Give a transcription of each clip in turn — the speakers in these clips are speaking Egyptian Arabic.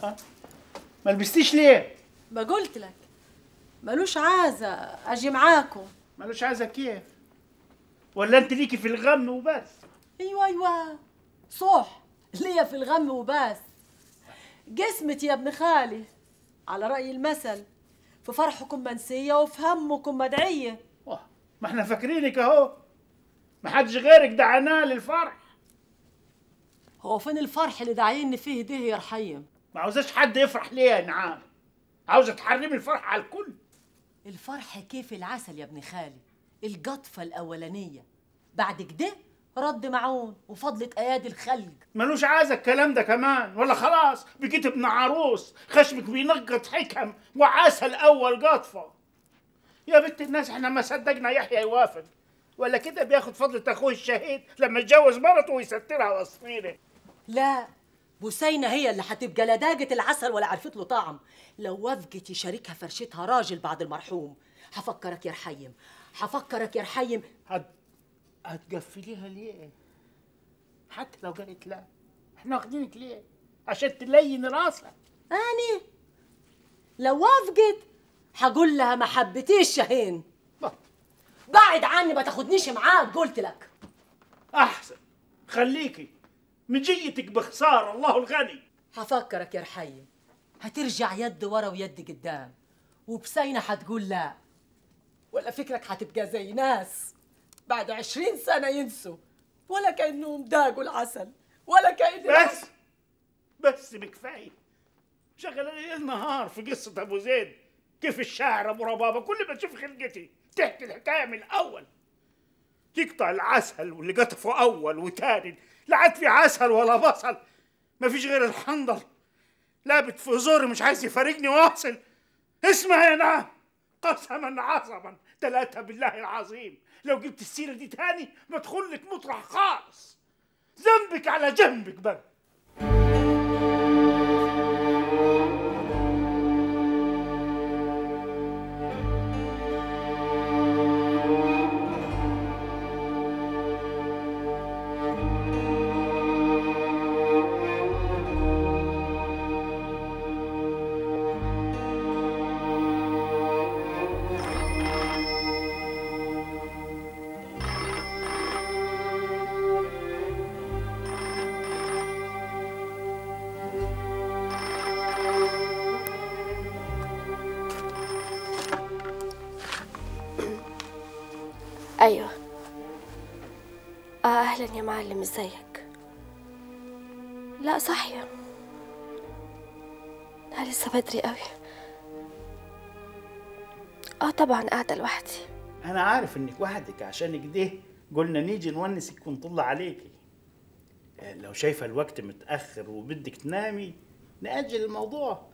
ما لبستيش ليه ما قلت لك ملوش عازة أجي معاكم مالوش عايزة كيف ولا انت ليكي في الغم وبس أيوة أيوة صح ليا في الغم وبس جسمتي يا ابن خالي على رأي المثل في فرحكم منسية وفي همكم مدعية واه، ما احنا فاكرينك اهو ما حدش غيرك دعانا للفرح هو فين الفرح اللي داعيني فيه ده يا رحيم ما عاوزاش حد يفرح ليه يا نعام عاوزة تحرمي الفرح على الكل الفرح كيف العسل يا ابن خالي القطفة الأولانية بعد كده رد معون وفضلة أيادي الخلق ملوش عايزة الكلام ده كمان ولا خلاص بقيت ابن عروس خشمك بينقط حكم وعسل اول قطفة يا بنت الناس احنا ما صدقنا يحيى يوافق ولا كده بياخد فضلة اخوه الشهيد لما يتجوز مرته ويسترها وصفيره لا بوسينة هي اللي هتبقى لا داقت العسل ولا عرفت له طعم لو وافقت يشاركها فرشتها راجل بعد المرحوم هفكرك يا رحيم هفكرك يا رحيم هت... هتقفليها ليه؟ حتى لو قالت لا احنا واخدينك ليه؟ عشان تلين راسها أني لو وافقت هقول لها ما حبتيش شاهين بقى. بعد عني ما تاخدنيش معاك قلت لك احسن خليكي من جيتك بخسارة الله الغني هفكرك يا رحيم هترجع يد ورا ويد قدام وبسينة هتقول لا ولا فكرك هتبقى زي ناس بعد عشرين سنة ينسوا ولا كأنهم داقوا العسل ولا كأن بس بس بكفاية شغل ليل نهار في قصة أبو زيد كيف الشاعر أبو ربابة كل ما تشوف خلقتي تحكي الحكاية من الأول يقطع العسل واللي قطفه أول وتاني لا عاد في عسل ولا بصل ما فيش غير الحنظل لابت في زوري مش عايز يفارقني واصل اسمع يا نعم قسما عظما ثلاثة بالله العظيم لو جبت السيرة دي تاني بدخل لك مطرح خالص ذنبك على جنبك بقى ايوه اه اهلا يا معلم ازيك لا صاحيه لا لسه بدري قوي اه طبعا قاعده لوحدي أنا عارف إنك وحدك عشان كده قلنا نيجي نونسك ونطل عليكي آه، لو شايفة الوقت متأخر وبدك تنامي نأجل الموضوع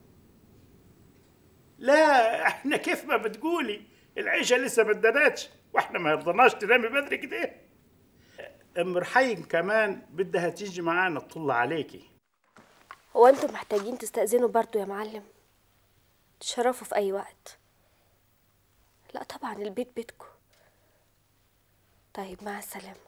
لا احنا كيف ما بتقولي العيشة لسه ما ادنتش واحنا ما يرضناش تنامي بدري كده ام رحيم كمان بدها تيجي معانا تطل عليكي هو انتم محتاجين تستأذنوا برضو يا معلم تشرفوا في اي وقت لا طبعا البيت بيتكم طيب مع السلامه